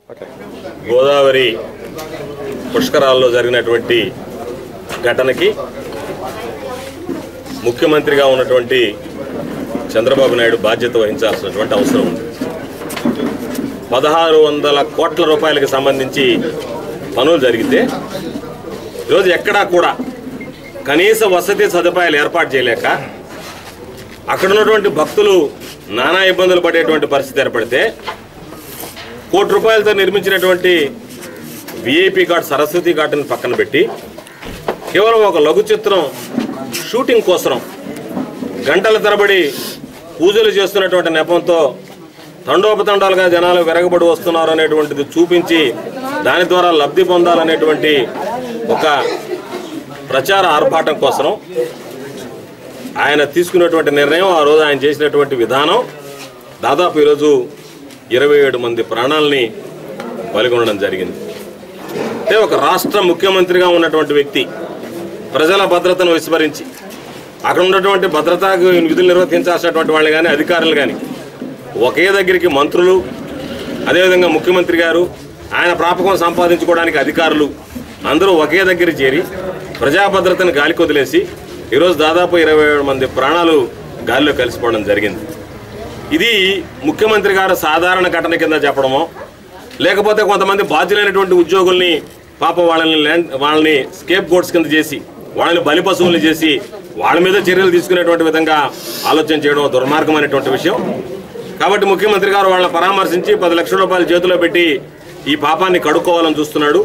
గోదావరి పుష్కరాల్లో జరిగినటువంటి ఘటనకి ముఖ్యమంత్రిగా ఉన్నటువంటి చంద్రబాబు నాయుడు బాధ్యత వహించాల్సినటువంటి అవసరం ఉంది పదహారు వందల కోట్ల రూపాయలకి సంబంధించి పనులు జరిగితే ఈరోజు ఎక్కడా కూడా కనీస వసతి సదుపాయాలు ఏర్పాటు చేయలేక అక్కడ ఉన్నటువంటి భక్తులు నానా ఇబ్బందులు పడేటువంటి పరిస్థితి ఏర్పడితే కోటి రూపాయలతో నిర్మించినటువంటి విఐపి ఘాట్ సరస్వతి ఘాట్ని పక్కన పెట్టి కేవలం ఒక లఘు చిత్రం షూటింగ్ కోసం గంటల తరబడి పూజలు చేస్తున్నటువంటి నెపంతో తండోపతండాలుగా జనాలు విరగబడి వస్తున్నారు అనేటువంటిది చూపించి దాని ద్వారా లబ్ధి పొందాలనేటువంటి ఒక ప్రచార ఆర్భాటం కోసం ఆయన తీసుకున్నటువంటి నిర్ణయం ఆ రోజు ఆయన చేసినటువంటి విధానం దాదాపు ఈరోజు ఇరవై ఏడు మంది ప్రాణాలని బలిగొనడం జరిగింది అంటే ఒక రాష్ట్ర ముఖ్యమంత్రిగా ఉన్నటువంటి వ్యక్తి ప్రజల భద్రతను విస్మరించి అక్కడ ఉన్నటువంటి భద్రతాకు విధులు నిర్వర్తించాల్సినటువంటి వాళ్ళు కానీ అధికారులు కానీ ఒకే దగ్గరికి మంత్రులు అదేవిధంగా ముఖ్యమంత్రి గారు ఆయన ప్రాపకం సంపాదించుకోవడానికి అధికారులు అందరూ ఒకే దగ్గర చేరి ప్రజా భద్రతను గాలికి వదిలేసి ఈరోజు దాదాపు ఇరవై ఏడు మంది ప్రాణాలు గాలిలో కలిసిపోవడం జరిగింది ఇది ముఖ్యమంత్రి గారు సాధారణ ఘటన కింద చెప్పడమో లేకపోతే కొంతమంది బాధ్యులైనటువంటి ఉద్యోగుల్ని పాప వాళ్ళని ల్యాండ్ వాళ్ళని స్కేప్ గోడ్స్ కింద చేసి వాళ్ళని బలి పశువులు చేసి వాళ్ళ మీద చర్యలు తీసుకునేటువంటి విధంగా ఆలోచన చేయడం దుర్మార్గమైనటువంటి విషయం కాబట్టి ముఖ్యమంత్రి గారు వాళ్ళని పరామర్శించి పది లక్షల రూపాయలు చేతిలో పెట్టి ఈ పాపాన్ని కడుక్కోవాలని చూస్తున్నాడు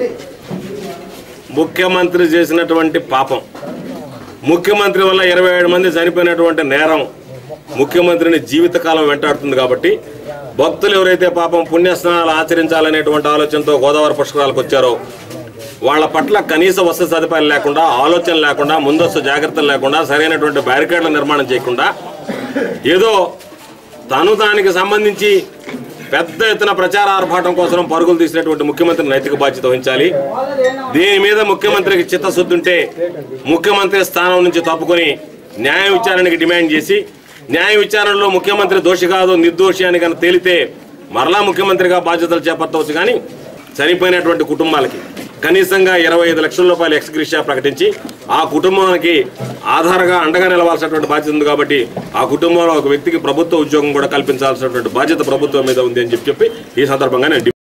ముఖ్యమంత్రి చేసినటువంటి పాపం ముఖ్యమంత్రి వల్ల ఇరవై ఏడు మంది చనిపోయినటువంటి నేరం ముఖ్యమంత్రిని జీవితకాలం వెంటాడుతుంది కాబట్టి భక్తులు ఎవరైతే పాపం పుణ్యస్నానాలు ఆచరించాలనేటువంటి ఆలోచనతో గోదావరి పుష్కరాలకు వచ్చారో వాళ్ళ పట్ల కనీస వసతి సదుపాయాలు లేకుండా ఆలోచన లేకుండా ముందస్తు జాగ్రత్తలు లేకుండా సరైనటువంటి బ్యారికేడ్ల నిర్మాణం చేయకుండా ఏదో తను దానికి సంబంధించి పెద్ద ఎత్తున ప్రచార ఆర్భాటం కోసం పరుగులు తీసినటువంటి ముఖ్యమంత్రి నైతిక బాధ్యత వహించాలి దీని మీద ముఖ్యమంత్రికి చిత్తశుద్ధి ఉంటే ముఖ్యమంత్రి స్థానం నుంచి తప్పుకొని న్యాయ విచారణకి డిమాండ్ చేసి న్యాయ విచారణలో ముఖ్యమంత్రి దోషి కాదు నిర్దోషి అని కనుక తేలితే మరలా ముఖ్యమంత్రిగా బాధ్యతలు చేపట్టవచ్చు కానీ చనిపోయినటువంటి కుటుంబాలకి కనీసంగా ఇరవై ఐదు లక్షల రూపాయల ఎక్స్గ్రిషియా ప్రకటించి ఆ కుటుంబానికి ఆధారంగా అండగా నిలవాల్సినటువంటి బాధ్యత ఉంది కాబట్టి ఆ కుటుంబంలో ఒక వ్యక్తికి ప్రభుత్వ ఉద్యోగం కూడా కల్పించాల్సినటువంటి బాధ్యత ప్రభుత్వం మీద ఉంది అని చెప్పి చెప్పి ఈ సందర్భంగా నేను